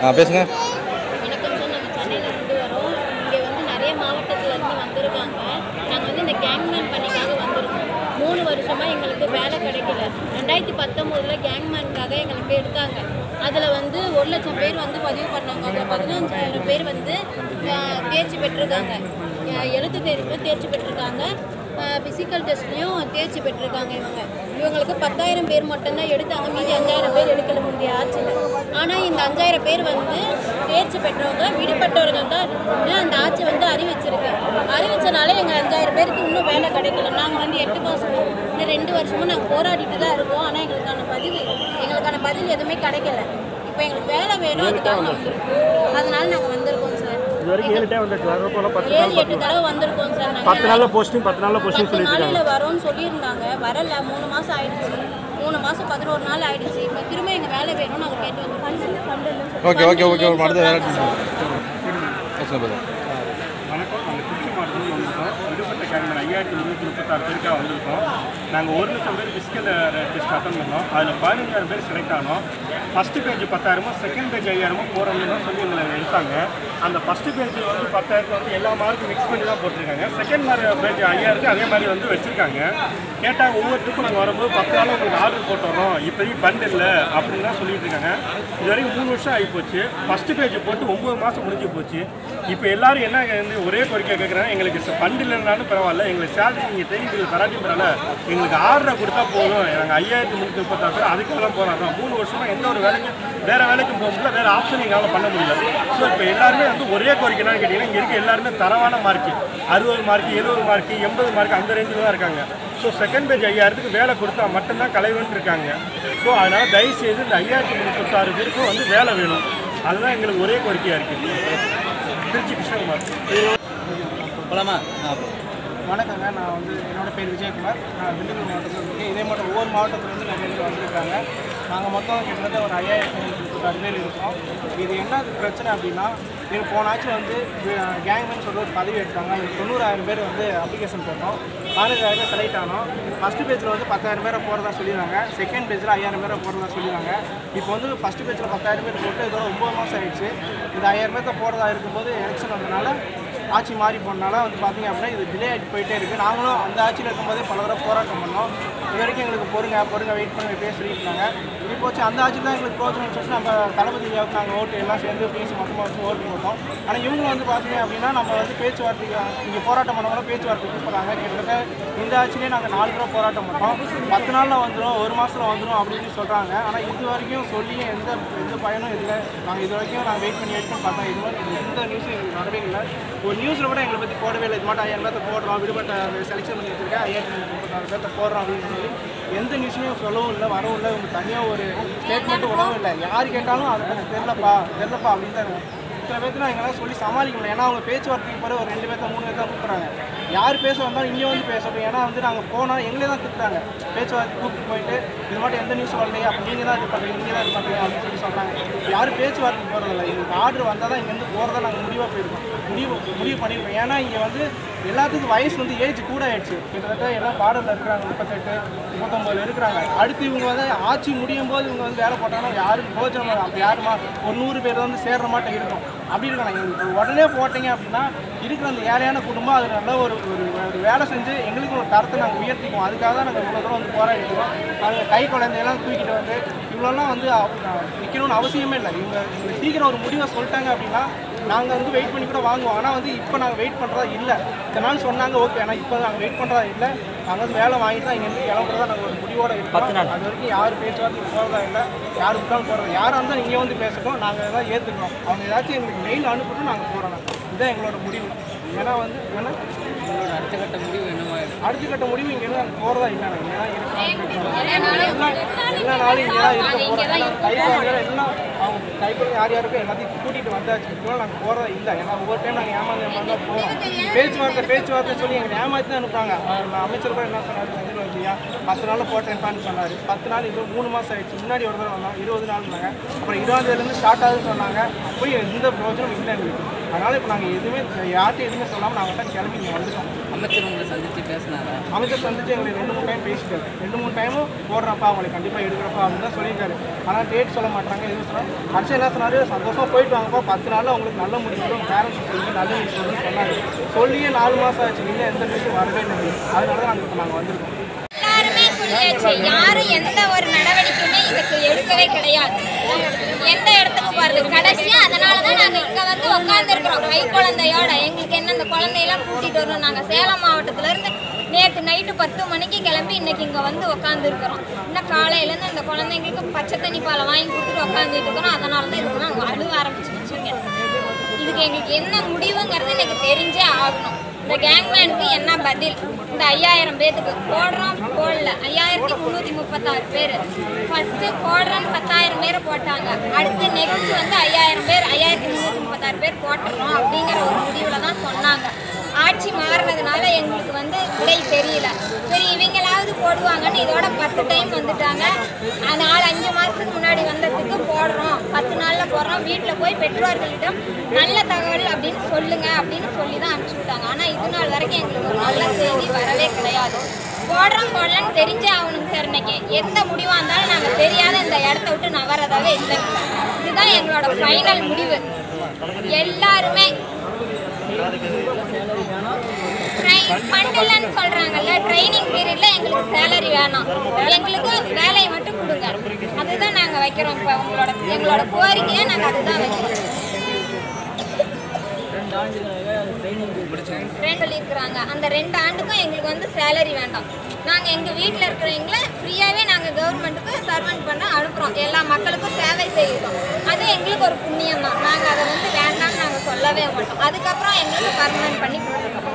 ஆ பேசுங்க வணக்கம் சார் நாங்கள் சென்னையிலேருந்து வரோம் இங்கே வந்து நிறைய மாவட்டத்துலேருந்து வந்திருக்காங்க நாங்கள் வந்து இந்த கேங்மேன் பணிக்காக வந்திருக்கோம் மூணு வருஷமாக எங்களுக்கு வேலை கிடைக்கல ரெண்டாயிரத்தி பத்தொம்போதில் கேங்மேனுக்காக எங்களுக்கு எடுத்தாங்க அதில் வந்து ஒரு லட்சம் பேர் வந்து பதிவு பண்ணாங்க அதில் பதினஞ்சாயிரம் பேர் வந்து ஆஹ், தேர்ச்சி பெற்றிருக்காங்க ஆஹ், எழுத்து தேர்வில் தேர்ச்சி பெற்றிருக்காங்க ஃபிசிக்கல் டெஸ்ட்லேயும் தேர்ச்சி பெற்றிருக்காங்க இவங்க இவங்களுக்கு பத்தாயிரம் பேர் மட்டும்தான் எடுத்தாங்க மீதி அஞ்சாயிரம் பேர் எடுக்கல முந்தைய ஆட்சியில் ஆனால் இந்த அஞ்சாயிரம் பேர் வந்து தேர்ச்சி பெற்றவங்க விடுபட்டவர்கள் தான் இன்னும் அந்த ஆட்சி வந்து அறிவிச்சிருக்கு அறிவிச்சனால எங்கள் அஞ்சாயிரம் பேருக்கு இன்னும் வேலை கிடைக்கல நாங்கள் வந்து எட்டு மாதம் இன்னும் ரெண்டு வருஷமும் நாங்கள் போராடிட்டு தான் இருக்கோம் ஆனால் எங்களுக்கான பதில் எங்களுக்கான பதில் எதுவுமே கிடைக்கல இப்போ எங்களுக்கு வேலை வேணும் அதுக்காக நாங்கள் வந்திருக்கோம் அதனால நாங்கள் வந்திருக்கோம் சார் இது வரைக்கும் ஏழு டைம் வந்துருக்கு வர போல பத்து ஏழு எட்டு தடவை வந்திருக்கோம் சார் பத்து நாங்கள் நாளில் போஸ்டிங் பத்து நாளில் போஸ்டிங் பத்து சொல்லிட்டு இருக்காங்க நாளில் வரோம்னு சொல்லியிருந்தாங்க வரல மூணு மாதம் ஆயிடுச்சு மூணு மாதம் பதினோரு நாள் ஆயிடுச்சு இப்போ திரும்ப எங்கள் வேலை வேணும் நாங்கள் கேட்டு வந்து ஓகே ஓகே ஓகே ஒரு அடுத்த வேலை பேசுங்க brother. வணக்கம் நாங்கள் திருச்சி மாவட்டத்தில் வந்திருக்கோம் விடுபட்ட கேமரா ஐயாயிரத்தி முந்நூற்றி முப்பத்தாறு பேருக்காக வந்திருக்கோம் நாங்கள் ஒரு லட்சம் பேர் ஃபிசிக்கல் டெஸ்ட் அட்டன் பண்ணோம் அதில் பதினஞ்சாயிரம் பேர் செலக்ட் ஆனோம் ஃபஸ்ட்டு பேஜ் பத்தாயிரமோ செகண்ட் பேஜ் ஐயாயிரமோ போகிறோம்னு சொல்லி எங்களை எடுத்தாங்க அந்த ஃபஸ்ட்டு பேஜ் வந்து பத்தாயிரத்து வந்து எல்லா மார்க்கும் மிக்ஸ் பண்ணி தான் போட்டிருக்காங்க செகண்ட் மார்க் பேஜ் ஐயாயிரத்து அதே மாதிரி வந்து வச்சுருக்காங்க கேட்டால் ஒவ்வொரு ட்ரிப்பும் நாங்கள் வரும்போது பத்து நாள் உங்களுக்கு ஆர்டர் போட்டுறோம் இப்போதைக்கு பண்ட் இல்லை அப்படின்னு தான் சொல்லிட்டு இருக்காங்க இது வரைக்கும் மூணு வருஷம் ஆகி போச்சு ஃபஸ்ட்டு பேஜ் போட்டு ஒம்பது மாதம் முடிஞ்சு போச்சு இப்போ எல்லாரும் என்ன வந்து ஒரே கோரிக்கை கேட்குறாங்க எங்களுக்கு ஃபண்ட் இல்லைனாலும் பரவாயில்ல எங்களுக்கு சேலரி நீங்கள் ட்ரெயின் தராட்டி பரவாயில்ல எங்களுக்கு ஆர்டரை கொடுத்தா போதும் நாங்கள் ஐயாயிரத்தி முந்நூற்றி முப்பத்தாறு பேர் அதுக்கெல்லாம் போராடுறோம் மூணு வருஷமாக எந்த ஒரு வேலைக்கும் வேறு வேலைக்கு போக முடியல வேறு ஆப்ஷன் எங்களால் பண்ண முடியல ஸோ இப்போ எல்லாருமே வந்து ஒரே கோரிக்கை என்னன்னு கேட்டிங்கன்னா இங்கே இருக்க எல்லாருமே தரவான மார்க்கு அறுபது மார்க்கு எழுபது மார்க்கு எண்பது மார்க் அந்த ரேஞ்சில் தான் இருக்காங்க ஸோ செகண்ட் பேஜ் ஐயாயிரத்துக்கு வேலை கொடுத்தா மட்டும்தான் கலைவன் இருக்காங்க ஸோ அதனால் தயவு செய்து இந்த ஐயாயிரத்தி முந்நூற்றாறு பேருக்கும் வந்து வேலை வேணும் அதுதான் எங்களுக்கு ஒரே கோரிக்கையாக இருக்குது திருச்சி கிருஷ்ணகுமார் போலாமா வணக்கங்க நான் வந்து என்னோட பேர் விஜயகுமார் நான் திண்டுக்கல் மாவட்டத்தில் இருக்கேன் இதே மட்டும் ஒவ்வொரு மாவட்டத்துலேருந்து நிறைய பேர் வந்திருக்காங்க நாங்கள் மொத்தம் கிட்டத்தட்ட ஒரு ஐயாயிரத்தி முப்பத்தாறு பேர் இருக்கோம் இது என்ன பிரச்சனை அப்படின்னா இது போன ஆட்சி வந்து கேங்மேன் சொல்லிட்டு ஒரு பதவி எடுத்தாங்க அதுக்கு தொண்ணூறாயிரம் பேர் வந்து அப்ளிகேஷன் போட்டோம் பதினஞ்சாயிரம் பேர் செலக்ட் ஆனோம் ஃபஸ்ட்டு பேஜில் வந்து பத்தாயிரம் பேரை போகிறதா சொல்லிடுறாங்க செகண்ட் பேஜில் ஐயாயிரம் பேரை போகிறதா சொல்லிடுறாங்க இப்போ வந்து ஃபஸ்ட்டு பேஜில் பத்தாயிரம் பேர் போட்டு இதோட ஒம்பது மாதம் ஆயிடுச்சு இந்த ஐயாயிரம் பேர்த்த போகிறதா இருக்கும்போது எலெக்ஷன் வந்தனால ஆட்சி மாறி போனனால வந்து பார்த்தீங்க அப்படின்னா இது டிலே ஆகிட்டு போயிட்டே இருக்குது நாங்களும் அந்த ஆட்சியில் இருக்கும்போதே பல தடவை போராட்டம் பண்ணோம் இது வரைக்கும் எங்களுக்கு பொறுங்க பொறுங்க வெயிட் பண்ணி பேச சொல்லியிருந்தாங்க இப்போ வச்சு அந்த ஆட்சி தான் எங்களுக்கு பிரோஜனம் சொல்லி நம்ம தளபதி ஐயாவுக்கு நாங்கள் ஓட்டு எல்லாம் சேர்ந்து பேசி மொத்தமாக வச்சு ஓட்டு போட்டோம் ஆனால் இவங்க வந்து பார்த்தீங்க அப்படின்னா நம்ம வந்து பேச்சுவார்த்தைக்கு இங்கே போராட்டம் பண்ணவங்களும் பேச்சுவார்த்தை கூப்பிட்றாங்க கிட்டத்தட்ட இந்த ஆட்சியிலே நாங்கள் நாலு தடவை போராட்டம் பண்ணோம் பத்து நாளில் வந்துடும் ஒரு மாதத்தில் வந்துடும் அப்படின்னு சொல்கிறாங்க ஆனால் இது வரைக்கும் சொல்லி எந்த எந்த பயனும் இல்லை நாங்கள் இது வரைக்கும் நாங்கள் வெயிட் பண்ணி வெயிட் பண்ணி பார்த்தோம் இது மாதிரி எந்த நியூஸும் எங்களுக்கு வரவே இல்லை ஒரு நியூஸில் கூட எங்களை பற்றி போடவே இல்லை இது மட்டும் ஐயாயிரம் பேர்த்த போடுறோம் விடுபட்ட செலெக்ஷன் பண்ணி வச்சிருக்கேன் ஐயாயிரத்தி முப்பத்தாறு பேர்த்த போடுறோம் அப்படின்னு சொல்லி எந்த நியூஸுமே சொல்லவும் இல்லை வரவும் இல்லை உங்க தனியாக ஒரு ஸ்டேட்மெண்ட்டும் விடவும் இல்லை யார் கேட்டாலும் அது எனக்கு தெரிலப்பா தெரிலப்பா அப்படின்னு தான் இத்தனை பேர்த்து நான் எங்களால் சொல்லி சமாளிக்க முடியல ஏன்னா அவங்க பேச்சுவார்த்தைக்கு போகிற ஒரு ரெண்டு பேர்த்த மூணு பேர்த்த கூப்பிட்றாங்க யார் பேச வந்தாலும் இங்கே வந்து பேசட்டும் ஏன்னா வந்து நாங்கள் போனால் எங்களே தான் திட்டுறாங்க பேச்சுவார்த்தை கூப்பிட்டு போயிட்டு இது மட்டும் எந்த நியூஸ் வரலையே அப்போ நீங்கள் தான் இது பண்ணுறீங்க நீங்கள் தான் இது பண்ணுறீங்க அப்படின்னு சொல்லி சொல்கிறாங்க யாரும் பேச்சுவார்த்தைக்கு போகிறதில்ல எங்களுக்கு ஆர்டர் வந்தால் தான் இங்கேருந்து போகிறதா நாங்கள் முடிவாக போயிருக்கோம் முடிவு முடிவு பண்ணியிருக்கோம் ஏன்னா இங்கே வந்து எல்லாத்துக்கும் வயசு வந்து ஏஜ் கூட ஆயிடுச்சு கிட்டத்தட்ட எல்லாம் பார்டரில் இருக்கிறாங்க முப்பத்தெட்டு முப்பத்தொம்பதுல இருக்கிறாங்க அடுத்து இவங்க வந்து ஆட்சி முடியும் போது இவங்க வந்து வேலை போட்டாங்கன்னா யாருக்கு பிரோஜனம் இல்லை. அப்படி யாருமா ஒரு நூறு பேர் வந்து சேர்ற மாட்டேன் இருக்கும் அப்படி இருக்காங்க எங்களுக்கு உடனே போட்டீங்க அப்படின்னா இருக்கிற அந்த ஏழையான குடும்பம் அது நல்ல ஒரு ஒரு ஒரு வேலை செஞ்சு எங்களுக்கு ஒரு தரத்தை நாங்கள் உயர்த்திக்குவோம் அதுக்காக தான் நாங்கள் இவ்வளோ தூரம் வந்து போராடிக்கிறோம் நாங்கள் கை குழந்தையெல்லாம் தூக்கிட்டு வந்து இவ்வளோலாம் வந்து நிற்கணும்னு அவசியமே இல்லை இவங்க இவங்க சீக்கிரம் ஒரு முடிவை சொல்லிட்டாங்க அப்படின்னா நாங்கள் வந்து வெயிட் பண்ணி கூட வாங்குவோம் ஆனால் வந்து இப்போ நாங்கள் வெயிட் பண்ணுறதா இல்லை இத்தனை நாள் சொன்னாங்க ஓகே ஆனால் இப்போ நாங்கள் வெயிட் பண்ணுறதா இல்லை நாங்கள் வந்து வேலை வாங்கிட்டு தான் இங்கேருந்து கிளம்புறதா நாங்கள் ஒரு முடிவோட இருக்கோம் அது வரைக்கும் யார் பேச்சுவார்த்தை போகிறதா இல்லை யார் விட்டாலும் போகிறது யாராக இருந்தாலும் இங்கே வந்து பேசட்டும் நாங்கள் எதாவது ஏற்றுக்கிறோம் அவங்க ஏதாச்சும் எங்களுக்கு மெயில் அனுப்பிட்டு நாங்கள் போகிறோம் இதுதான் எங்களோட முடிவு ஏன்னா வந்து ஏன்னா அடுத்த கட்ட முடிவு என்னமா அடுத்த கட்ட முடிவு இங்கே நாங்கள் போகிறதா இல்லை நாங்கள் இங்கே தான் இருக்கோம் எல்லா நாளும் இங்கே தான் இருக்க போகிறோம் கைப்பாங்க எல்லாம் அவங்க கைப்பாங்க யார் யாருக்கும் எல்லாத்தையும் கூட்டிகிட்டு வந்தாச்சு இப்போ நாங்கள் போகிறதா இல்லை ஏன்னா ஒவ்வொரு டைம் நாங்கள் ஏமாந்து ஏமாந்து தான் போகிறோம் பேச்சுவார்த்தை பேச்சுவார்த்தை சொல்லி எங்களை ஏமாற்றி தான் அனுப்புறாங்க அவங்க அமைச்சர் கூட என்ன சொன்னார் செந்தில் வச்சியா பத்து நாளில் போட்டேன்ப்பான்னு சொன்னார் பத்து நாள் இது மூணு மாதம் ஆயிடுச்சு முன்னாடி ஒரு தடவை வந்தோம் இருபது நாள் இருந்தாங்க அப்புறம் இருபதுலேருந்து ஸ்டார்ட் ஆகுதுன்னு சொன்னாங்க போய் எந்த பிரோஜனம் இல்லை எங்களுக்கு அதனால் இப்போ நாங்கள் எதுவுமே யார்ட்டும் எதுவுமே சொல்லாமல் நாங்கள் தான் கிளம்பி இங்கே வந்துட்டோம் அமைச்சர் உங்களை சந்தித்து பேசினாரா அமைச்சர் சந்திச்சு எங்களுக்கு ரெண்டு மூணு டைம் பேசிட்டாரு ரெண்டு மூணு டைமும் போடுறப்பா அவங்களுக்கு கண்டிப்பாக எடுக்கிறப்பா அப்படின்னு தான் சொல்லியிருக்காரு ஆனால் டேட் சொல்ல மாட்டாங்க எதுவும் சொன்னாங்க அர்ச்சன் என்ன சொன்னாரு சந்தோஷமா போயிட்டு வாங்கப்பா பத்து நாளில் உங்களுக்கு நல்ல முடிவு பேரண்ட்ஸ் சொல்லி நல்ல நியூஸ் சொல்லி சொன்னாங்க சொல்லியே நாலு மாதம் ஆச்சு இன்னும் எந்த நியூஸும் வரவே இல்லை அதனால தான் நாங்கள் இப்போ நாங்கள் வந்திருக்கோம் எல்லாருமே சொல்லியாச்சு யாரும் எந்த ஒரு நடவடிக்கையுமே இதுக்கு எடுக்கவே கிடையாது எந்த இடத்துக்கு போறது கடைசியா அதனால தான் நாங்க இங்க வந்து உட்காந்துருக்கிறோம் கை குழந்தையோட எங்களுக்கு என்ன இந்த குழந்தையெல்லாம் கூட்டிட்டு வரணும் நாங்க சேலம் மாவட்டத்துல இருந்து நேற்று நைட்டு பத்து மணிக்கு கிளம்பி இன்னைக்கு இங்க வந்து உட்காந்துருக்கிறோம் இன்னும் காலையில இருந்து இந்த குழந்தைங்களுக்கு பச்சை தண்ணி பாலை வாங்கி கொடுத்துட்டு உட்காந்துட்டு இருக்கிறோம் அதனால தான் இதுக்கு நாங்கள் அழுவ ஆரம்பிச்சிருச்சுங்க இதுக்கு எங்களுக்கு என்ன முடிவுங்கிறது எனக்கு தெரிஞ்சே ஆகணும் இந்த கேங்மேனுக்கு என்ன பதில் இந்த ஐயாயிரம் பேத்துக்கு போடுறோம் போடல ஐயாயிரத்தி முந்நூற்றி முப்பத்தாறு பேர் ஃபஸ்ட்டு போடுறோம் பத்தாயிரம் பேரை போட்டாங்க அடுத்து நெக்ஸ்ட் வந்து ஐயாயிரம் பேர் ஐயாயிரத்தி முந்நூற்றி முப்பத்தாறு பேர் போட்டுறோம் அப்படிங்கிற ஒரு முடிவில் தான் சொன்னாங்க ஆட்சி மாறினதுனால எங்களுக்கு வந்து விடை தெரியல சரி இவங்களாவது போடுவாங்கன்னு இதோட பத்து டைம் வந்துட்டாங்க அஹ் நாலு அஞ்சு மாதத்துக்கு முன்னாடி வந்ததுக்கு போடுறோம் பத்து நாளில் போடுறோம் வீட்டில் போய் பெற்றோர்களிடம் நல்ல தகவல் அப்படின்னு சொல்லுங்க அப்படின்னு சொல்லி தான் அனுப்பிச்சி விட்டாங்க ஆனால் இது நாள் வரைக்கும் எங்களுக்கு ஒரு நல்ல செய்தி வரவே கிடையாது போடுறோம் போடலன்னு தெரிஞ்சே ஆகணும் சார் இன்னைக்கு எந்த முடிவாக இருந்தாலும் நாங்கள் தெரியாத இந்த இடத்த விட்டு நவரதாவே இல்லை இதுதான் எங்களோட ஃபைனல் முடிவு எல்லாருமே பண்ணலன்னு சொல்றாங்கல்ல ட்ரைனிங் பீரியட்ல எங்களுக்கு சேலரி வேணாம் எங்களுக்கு வேலையை மட்டும் கொடுங்க அதுதான் நாங்க வைக்கிறோம் இப்போ உங்களோட எங்களோட கோரிக்கையை நாங்க அதுதான் வைக்கிறோம் ரெண்டு சொல்லியிருக்கிறாங்க அந்த ரெண்டு ஆண்டுக்கும் எங்களுக்கு வந்து சேலரி வேண்டாம் நாங்கள் எங்கள் வீட்டில் இருக்கிறவங்கள ஃப்ரீயாகவே நாங்கள் கவர்மெண்ட்டுக்கு சர்வெண்ட் பண்ண அனுப்புகிறோம் எல்லா மக்களுக்கும் சேவை செய்கிறோம் அது எங்களுக்கு ஒரு புண்ணியம் தான் நாங்கள் அதை வந்து வேண்டாம்னு நாங்கள் சொல்லவே மாட்டோம் அதுக்கப்புறம் எங்களுக்கு பர்மனன்ட் பண்ணி கொடுத்துருக்கோம்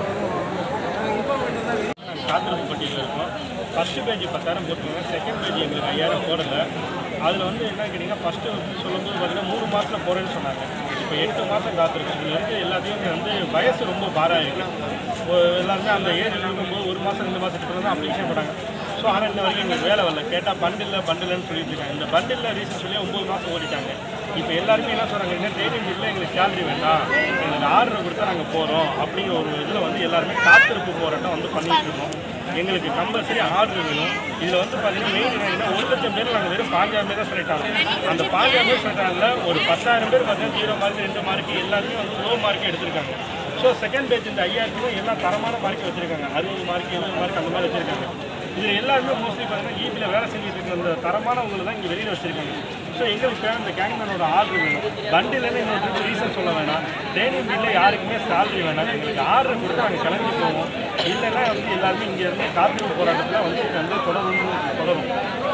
காத்திருப்பு பட்டியலில் இருக்கும் ஃபஸ்ட்டு பேஜ் பத்தாயிரம் போட்டுருங்க செகண்ட் பேஜ் எங்களுக்கு ஐயாயிரம் போடலை அதில் வந்து என்ன கேட்டிங்கன்னா ஃபஸ்ட்டு சொல்லும்போது பார்த்தீங்கன்னா மூணு மாதத்தில் போகிறேன்னு சொன்னாங்க இப்போ எட்டு மாதம் காத்திருக்கோம் இது வந்து எல்லாத்தையும் வந்து வயசு ரொம்ப பாராக இருக்குது எல்லாருமே அந்த ஏஜ் இருக்கும்போது ஒரு மாதம் ரெண்டு மாதத்துக்கு தான் அப்ளிகேஷன் போட்டாங்க ஸோ ஆனால் இன்ன வரைக்கும் எங்களுக்கு வேலை வரல கேட்டால் பண்டில் பண்டில்னு சொல்லிட்டு இருக்காங்க இந்த பண்டில் ரீசன் சொல்லி ஒம்பது மாதம் ஓடிட்டாங்க இப்போ எல்லாருமே என்ன சொல்கிறாங்க என்ன ட்ரைனிங் இல்லை எங்களுக்கு சேலரி வேண்டாம் எங்களுக்கு ஆர்டர் கொடுத்தா நாங்கள் போகிறோம் அப்படிங்கிற ஒரு இதில் வந்து எல்லாருமே காத்திருப்பு போராட்டம் வந்து பண்ணிட்டு இருக்கோம் எங்களுக்கு கம்பல்சரி ஆர்டர் வேணும் இதில் வந்து பார்த்தீங்கன்னா மெயின் என்னன்னா ஒரு லட்சம் பேர் நாங்கள் வெறும் பாஞ்சாயிரம் பேர் தான் செலக்ட் ஆகும் அந்த பாஞ்சாயிரம் பேர் செலக்ட் ஆகல ஒரு பத்தாயிரம் பேர் பார்த்தீங்கன்னா ஜீரோ மார்க் ரெண்டு மார்க் எல்லாருமே வந்து லோ மார்க் எடுத்திருக்காங்க ஸோ செகண்ட் பேஜ் இந்த ஐயாயிரத்துக்கும் எல்லாம் தரமான மார்க் வச்சிருக்காங்க அறுபது மார்க் எழுபது மார்க் அந்த மாதிரி வச்சிருக்காங்க இதில் எல்லாருமே மோஸ்ட்லி பார்த்தீங்கன்னா ஈபியில் வேலை செஞ்சுட்டு இருக்கிற அந்த தரமானவங்களை தான் இங்கே வெளியில் வச்சிருக்காங்க ஸோ எங்களுக்கு தேவை இந்த கேங்மேனோட ஆர்டர் வேணும் வண்டியிலேருந்து இன்னொரு ரீசன் சொல்ல வேணாம் ட்ரைனிங் பில்ல யாருக்குமே சேலரி வேணாம் எங்களுக்கு ஆர்டர் கொடுத்து நாங்கள் கிளம்பி போவோம் இல்லைன்னா வந்து எல்லாருமே இங்கே இருந்து காத்திருப்பு போராட்டத்தில் வந்து வந்து தொடரும் தொடரும்